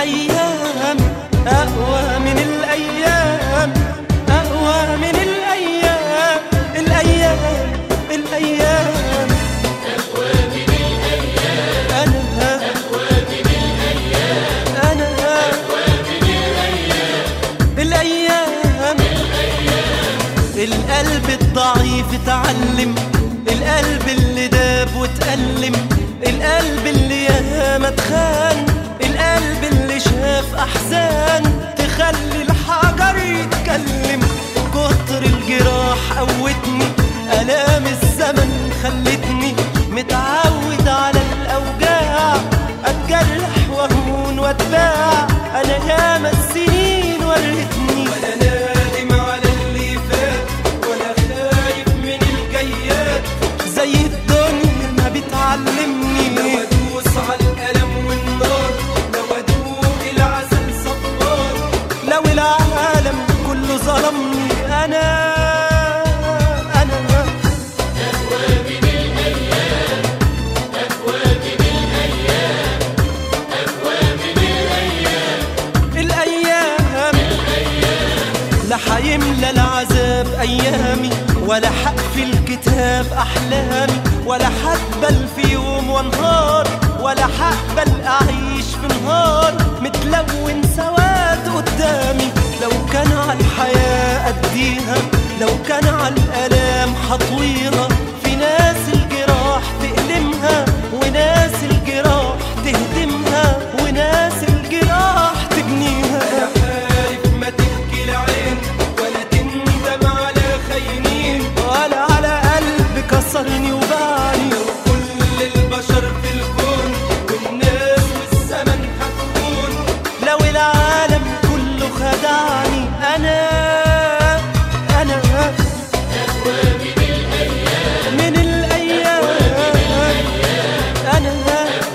الأيام أقوى من الأيام أقوى من الأيام الأيام الأيام أنا أنا الأيام القلب الضعيف اتعلم القلب اللي داب واتألم القلب اللي ياما اتخان القلب اللي شاف أحزان تخلي الحجر يتكلم كتر الجراح قوتني آلام الزمن خلتني متعود على الأوجاع أتجرح وأهون وأتباع أنا ياما السنين ورتني ولا نادم على اللي فات ولا خايف من الجيات زي الدنيا ما بتعلمني لو ادوس على الألم والنار لو ادوق العسل صبار لو العالم كله ظلمني أنا أنا الأيام لا حيملى العذاب أيامي ولا حقفل الكتاب أحلامي ولا حقبل في يوم وانهار ولا حقبل أعيش في نهار متلون سواد قدامي لو كان على الحياة أديها لو كان على الآلام حطويها في ناس الجراح تألمها وناس الجراح تهدمها وناس الجراح تبنيها أنا خايف ما تبكي العين ولا تندم على خاينين ولا على قلب كسرني وباعني لو كل البشر في الكون والناس والزمن هتكون لو العالم كله خدعني أنا أنا من الأيام أنا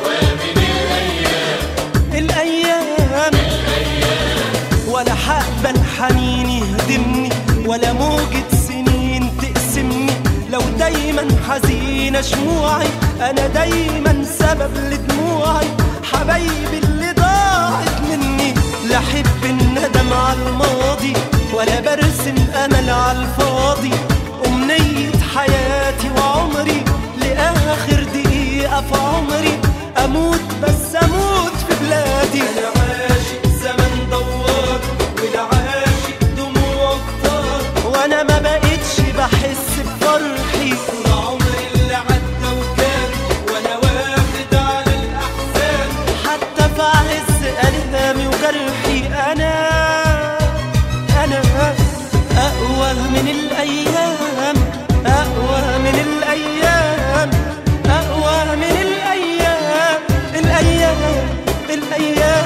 الأيام ولا حقبل حنين يهدمني ولا موجة سنين تقسمني لو دايما حزينة شموعي أنا دايما سبب لدموعي حبايبي اللي ضاعت مني لا أحب الندم على الماضي ولا برسم أمل على الفاضي أمنية حياتي وعمري لآخر دقيقة في عمري أموت بس أموت في بلادي أنا عاشق زمن دوار والعاشق دموع كتار وأنا ما بقتش بحس بفرحي العمر اللي عدى وكان وأنا واخد على الأحزان حتى في عز ألمامي وجرحي أنا أنا أقوى من الأيام أقوى من الأيام أقوى من الأيام الأيام الأيام